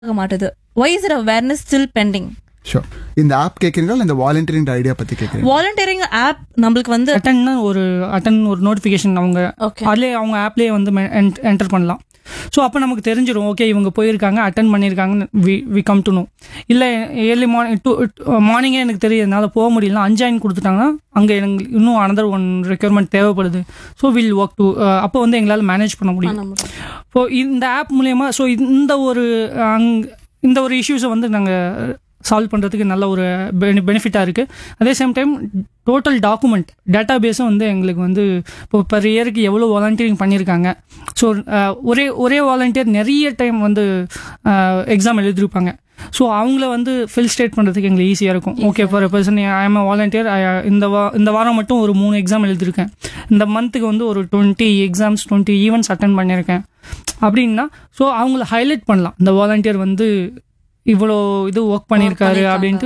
ஆக மாட்டுது why is awareness still pending sure இந்த ஆப் கேட்குறீங்களா இல்லை இந்த வாலண்டியரிங் ஐடியா பற்றி கேட்குறீங்க வாலண்டியரிங் ஆப் நம்மளுக்கு வந்து அட்டன்னா ஒரு அட்டன் ஒரு நோட்டிஃபிகேஷன் அவங்க Okay. அதுலேயே அவங்க ஆப்லேயே வந்து என்டர் பண்ணலாம் ஸோ அப்போ நமக்கு தெரிஞ்சிடும் ஓகே இவங்க போயிருக்காங்க அட்டன் பண்ணியிருக்காங்கன்னு we we come to know இல்லை ஏர்லி மார்னிங் டூ மார்னிங்கே எனக்கு தெரியும் என்னால் போக முடியல அஞ்சாயின் கொடுத்துட்டாங்கன்னா அங்கே எனக்கு இன்னும் அனதர் ஒன் ரெக்யர்மெண்ட் தேவைப்படுது ஸோ வில் ஒர்க் டு அப்போ வந்து எங்களால் மேனேஜ் பண்ண முடியும் பண்ண முடியும். ஸோ இந்த ஆப் மூலயமா ஸோ இந்த ஒரு அங் இந்த ஒரு இஷ்யூஸை வந்து நாங்கள் சால்வ் பண்ணுறதுக்கு நல்ல ஒரு பெனிஃபிட்டாக இருக்குது அதே same time total document data பேஸும் வந்து எங்களுக்கு வந்து இப்போ பர் இயருக்கு எவ்வளோ வாலண்டியரிங் பண்ணியிருக்காங்க ஸோ ஒரே ஒரே வாலண்டியர் நிறைய டைம் வந்து எக்ஸாம் எழுதிருப்பாங்க ஸோ அவங்கள வந்து ஃபில் ஸ்டேட் பண்ணுறதுக்கு எங்களுக்கு ஈஸியாக இருக்கும் okay for person I am volunteer இந்த வா இந்த வாரம் மட்டும் ஒரு மூணு எக்ஸாம் எழுதிருக்கேன் இந்த மந்த்துக்கு வந்து ஒரு twenty exams twenty events attend பண்ணியிருக்கேன் அப்படின்னா ஸோ அவங்கள ஹைலைட் பண்ணலாம் இந்த வாலண்டியர் வந்து இவ்வளோ இது ஒர்க் பண்ணியிருக்காரு அப்படின்ட்டு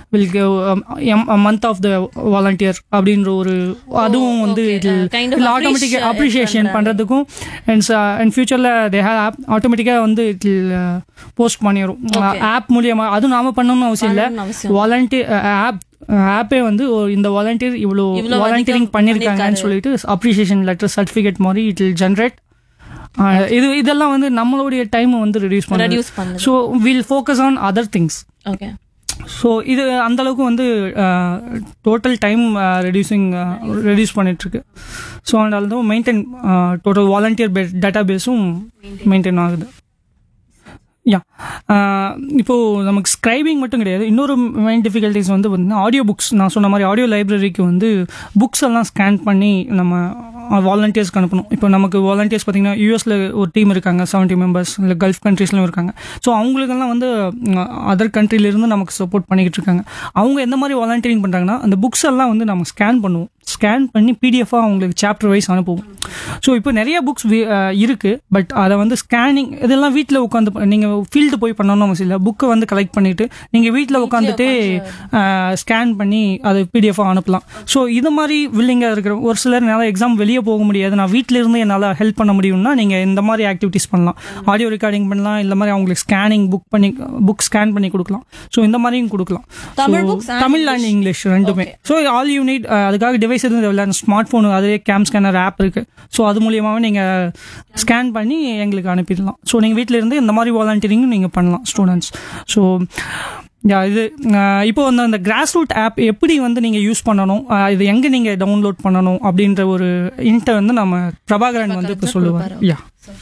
will month of the volunteer அப்படின்ற ஒரு அதுவும் வந்து okay. Uh, kind of இதில் ஆட்டோமேட்டிக் appreciate அப்ரிஷியேஷன் பண்றாங்க. பண்ணுறதுக்கும் அண்ட் அண்ட் ஃபியூச்சரில் தே ஹேவ் ஆட்டோமேட்டிக்காக வந்து இட் போஸ்ட் பண்ணிடும் Okay. ஆப் மூலியமா அதுவும் நாம பண்ணணும்னு அவசியம் இல்லை பண்ணணும்னு அவசியம் வாலண்டியர் ஆப் ஆப்பே வந்து ஒரு இந்த வாலண்டியர் இவ்வளோ இவ்வளோ வாலண்டியரிங் அதிகம் பண்ணியிருக்காங்கன்னு சொல்லிட்டு அப்ரிஷியேஷன் லெட்டர் சர்டிஃபிகேட் மாதிரி இட் வில் ஜென்ரேட் இது இதெல்லாம் வந்து நம்மளுடைய டைம் வந்து ரெடியூஸ் பண்ணுது ரெடியூஸ் பண்ணுது so will focus on other things okay so இது அந்த அளவுக்கு வந்து டோட்டல் டைம் ரெடியூசிங் ரெடியூஸ் பண்ணிட்டு இருக்கு so and also maintain total volunteer data பேஸும் மெயின்டைன் ஆகுது யா இப்போ நமக்கு ஸ்கிரைபிங் மட்டும் கிடையாது இன்னொரு மெயின் டிஃபிகல்ட்டிஸ் வந்து பார்த்தீங்கன்னா ஆடியோ புக்ஸ் நான் சொன்ன மாதிரி ஆடியோ லைப்ரரிக்கு வந்து புக்ஸ் எல்லாம் ஸ்கேன் பண்ணி நம்ம வாலண்டியர்ஸ்க்கு அனுப்பணும் இப்போ நமக்கு வாலண்டியர்ஸ் பார்த்தீங்கன்னா யூஎஸில் ஒரு டீம் இருக்காங்க செவன்ட்டி மெம்பர்ஸ் இல்லை கல்ஃப் கண்ட்ரீஸ்லையும் இருக்காங்க ஸோ அவங்களுக்கெல்லாம் வந்து அதர் கண்ட்ரிலேருந்து நமக்கு சப்போர்ட் பண்ணிக்கிட்டு இருக்காங்க அவங்க எந்த மாதிரி வாலண்டியரிங் பண்ணுறாங்கன்னா அந்த புக்ஸ் எல்லாம் வந்து நம்ம ஸ்கேன் பண்ணுவோம் ஸ்கேன் பண்ணி பிடிஎஃபாக அவங்களுக்கு சாப்டர் வைஸ் அனுப்புவோம் ஸோ இப்போ நிறைய புக்ஸ் இருக்குது பட் அதை வந்து ஸ்கேனிங் இதெல்லாம் வீட்டில் உட்காந்து நீங்கள் ஃபீல்டு போய் பண்ணணும் அவசியம் இல்லை புக்கை வந்து கலெக்ட் பண்ணிவிட்டு நீங்கள் வீட்டில் உட்காந்துட்டு ஸ்கேன் பண்ணி அதை பிடிஎஃபாக அனுப்பலாம் ஸோ இது மாதிரி வில்லிங்காக இருக்கிற ஒரு சிலர் என்னால் எக்ஸாம் வெளியே போக முடியாது நான் வீட்டில் இருந்து என்னால் ஹெல்ப் பண்ண முடியும்னா நீங்கள் இந்த மாதிரி ஆக்டிவிட்டீஸ் பண்ணலாம் ஆடியோ ரெக்கார்டிங் பண்ணலாம் இந்த மாதிரி அவங்களுக்கு ஸ்கேனிங் புக் பண்ணி புக் ஸ்கேன் பண்ணி கொடுக்கலாம் ஸோ இந்த மாதிரியும் கொடுக்கலாம் Tamil So, books and Tamil and English ரெண்டுமே ஸோ ஆல் யூ நீட் அதுக்காக டிவைஸ் எதுவும் தேவையில்ல ஸ்மார்ட் ஃபோன் அதுலேயே கேம் ஸ்கேனர் ஆப் இருக்கு ஸோ அது மூலியமாகவே நீங்கள் ஸ்கேன் பண்ணி எங்களுக்கு அனுப்பிடலாம் ஸோ நீங்கள் வீட்டில் இருந்து இந்த மாதிரி வாலண்டியரிங்கும் நீங்கள் பண்ணலாம் ஸ்டூடெண்ட்ஸ் ஸோ யா இது அஹ், இப்போ வந்து அந்த கிராஸ் ரூட் ஆப் எப்படி வந்து நீங்கள் யூஸ் பண்ணணும் அஹ், இது எங்கே நீங்கள் டவுன்லோட் பண்ணணும் அப்படின்ற ஒரு இன்ட்டை வந்து நம்ம பிரபாகரன் வந்து இப்போ சொல்லுவார் yeah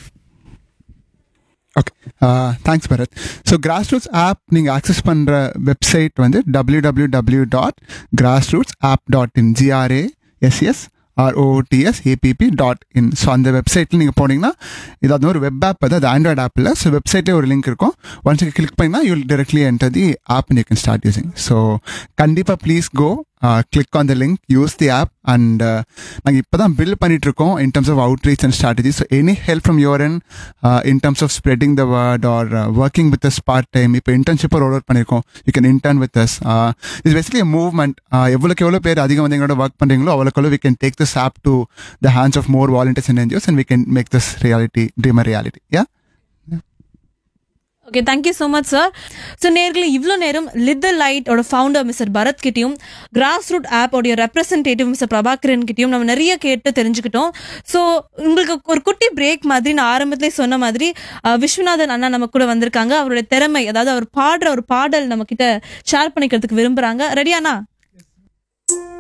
okay thanks Bharat so grass roots app நீங்கள் ஆக்சஸ் பண்ணுற வெப்சைட் வந்து W W W dot grass roots app dot in G R A S S R O O T S A P P dot in so அந்த வெப்சைட்டில் நீங்கள் போனீங்கன்னா இது அது ஒரு வெப் ஆப் அது அது ஆண்ட்ராய்டு ஆப்பில் ஸோ வெப்சைட்டே ஒரு லிங்க் இருக்கும் ஒன்ஸ் நீங்கள் கிளிக் பண்ணிங்கன்னா you directly enter the app and you can start using so கண்டிப்பாக please go click on the link use the app and நாங்கள் இப்போ தான் பில்ட் பண்ணிட்டு இருக்கோம் in terms of out reach and strategy so any help from your end in terms of spreading the word or working with us part time இப்போ இன்டர்ன்ஷிப்பை roll out பண்ணியிருக்கோம் you can intern with us is basically movement எவ்வளோக்கு எவ்வளோ பேர் அதிகம் வந்து எங்களோட work பண்ணுறீங்களோ அவ்வளோக்கு we can take this app to the hands of more volunteers and NGOs and we can make this reality dream reality yeah okay thank you so much sir so நேர்களே இவ்வளோ நேரம் லிட் த லைட்டோட ஃபவுண்டர் மிஸ்டர் பரத் கிட்டயும் grass root ஆப்போடைய representative mister Prabhakaran கிட்டயும் நம்ம நிறைய கேட்டு தெரிஞ்சுக்கிட்டோம் ஸோ உங்களுக்கு ஒரு குட்டி பிரேக் மாதிரி நான் ஆரம்பத்திலே சொன்ன மாதிரி அஹ், விஸ்வநாதன் அண்ணா நம்ம கூட வந்திருக்காங்க அவருடைய திறமை அதாவது அவர் பாடுற ஒரு பாடல் நம்ம கிட்ட ஷேர் பண்ணிக்கிறதுக்கு விரும்புறாங்க ரெடியாண்ணா